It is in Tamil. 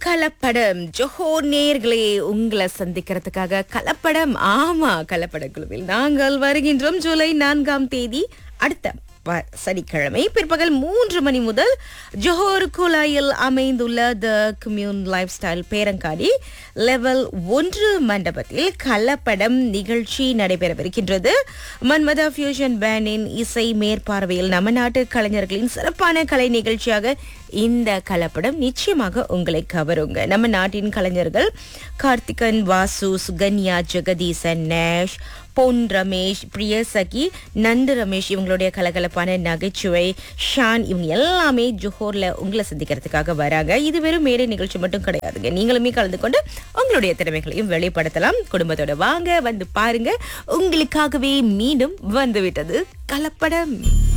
கலப்படம் ஜொஹோ நேர்களே உங்களை சந்திக்கிறதுக்காக கலப்படம் ஆமா கலப்பட குழுவில் நாங்கள் வருகின்றோம் ஜூலை நான்காம் தேதி அடுத்த வ- சனிக்கிழமை பிற்பகல் மூன்று மணி முதல் ஜொஹோர் குலாயில் அமைந்துள்ள த கம்யூன் லைஃப் ஸ்டைல் பேரங்காடி லெவல் ஒன்று மண்டபத்தில் கலப்படம் நிகழ்ச்சி நடைபெறவிருக்கின்றது மன்மதா ஃபியூஷன் பேண்டின் இசை மேற்பார்வையில் நம்ம நாட்டு கலைஞர்களின் சிறப்பான கலை நிகழ்ச்சியாக இந்த கலப்படம் நிச்சயமாக உங்களை கவருங்க நம்ம நாட்டின் கலைஞர்கள் கார்த்திகன் வாசு சுகன்யா ஜெகதீசன் நேஷ் பொன் ரமேஷ் பிரியசகி நந்து ரமேஷ் இவங்களுடைய கலகலப்பான நகைச்சுவை ஷான் இவங்க எல்லாமே ஜோஹோர்ல உங்களை சந்திக்கிறதுக்காக வராங்க இது வெறும் மேடை நிகழ்ச்சி மட்டும் கிடையாதுங்க நீங்களுமே கலந்து கொண்டு உங்களுடைய திறமைகளையும் வெளிப்படுத்தலாம் குடும்பத்தோட வாங்க வந்து பாருங்க உங்களுக்காகவே மீண்டும் வந்துவிட்டது கலப்படம்